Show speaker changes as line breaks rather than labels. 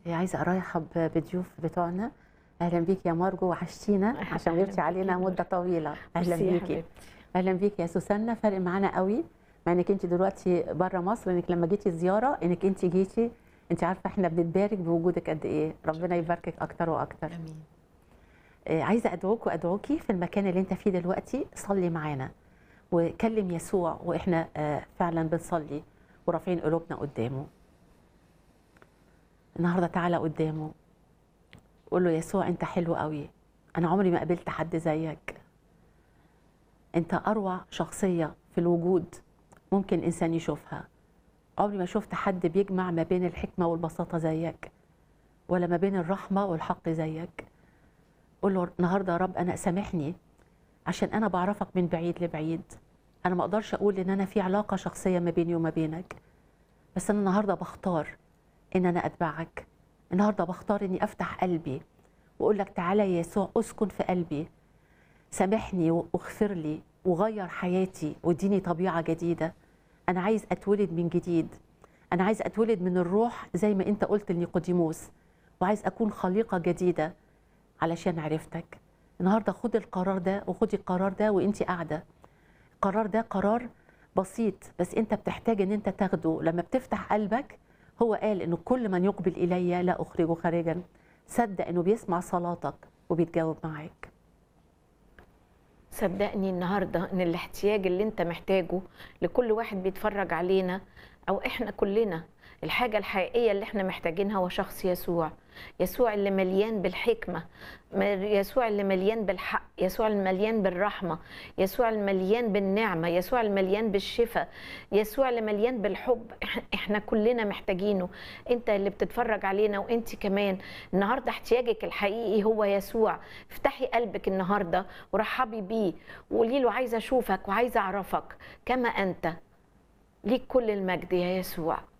عايزه ارحب بضيوف بتوعنا اهلا بيك يا مارجو وحشتينا عشان
أهلاً
غبتي علينا
بيكي.
مده طويله اهلا
ميرسي يا
بيكي
حبيبتي.
اهلا بيكي يا سوسنة فرق معانا قوي مع انك انت دلوقتي بره مصر انك لما جيتي زياره انك انت جيتي انت عارفه احنا بنتبارك بوجودك قد ايه ربنا يباركك اكتر واكتر
امين
آه، عايزه ادعوك وادعوكي في المكان اللي انت فيه دلوقتي صلي معانا وكلم يسوع واحنا آه، فعلا بنصلي ورافعين قلوبنا قدامه النهارده تعالى قدامه قول له يسوع انت حلو قوي انا عمري ما قابلت حد زيك انت اروع شخصيه في الوجود ممكن انسان يشوفها عمري ما شفت حد بيجمع ما بين الحكمه والبساطه زيك ولا ما بين الرحمه والحق زيك قول له النهارده يا رب انا سامحني عشان انا بعرفك من بعيد لبعيد انا ما اقدرش اقول ان انا في علاقه شخصيه ما بيني وما بينك بس انا النهارده بختار ان انا اتبعك النهارده بختار اني افتح قلبي واقول لك تعالى يا يسوع اسكن في قلبي سامحني واغفر لي وغير حياتي واديني طبيعه جديده انا عايز اتولد من جديد انا عايز اتولد من الروح زي ما انت قلت لنيقوديموس وعايز اكون خليقه جديده علشان عرفتك النهارده خد القرار ده وخدي القرار ده وانت قاعده القرار ده قرار بسيط بس انت بتحتاج ان انت تاخده لما بتفتح قلبك هو قال انه كل من يقبل الي لا اخرجه خارجا صدق انه بيسمع صلاتك وبيتجاوب معاك
صدقني النهارده ان الاحتياج اللي انت محتاجه لكل واحد بيتفرج علينا او احنا كلنا الحاجه الحقيقيه اللي احنا محتاجينها هو شخص يسوع يسوع اللي مليان بالحكمه م- يسوع اللي مليان بالحق يسوع المليان بالرحمه يسوع المليان بالنعمه يسوع المليان بالشفاء يسوع اللي مليان بالحب إح- احنا كلنا محتاجينه انت اللي بتتفرج علينا وانت كمان النهارده احتياجك الحقيقي هو يسوع افتحي قلبك النهارده ورحبي بيه وقولي له عايزه اشوفك وعايزه اعرفك كما انت ليك كل المجد يا يسوع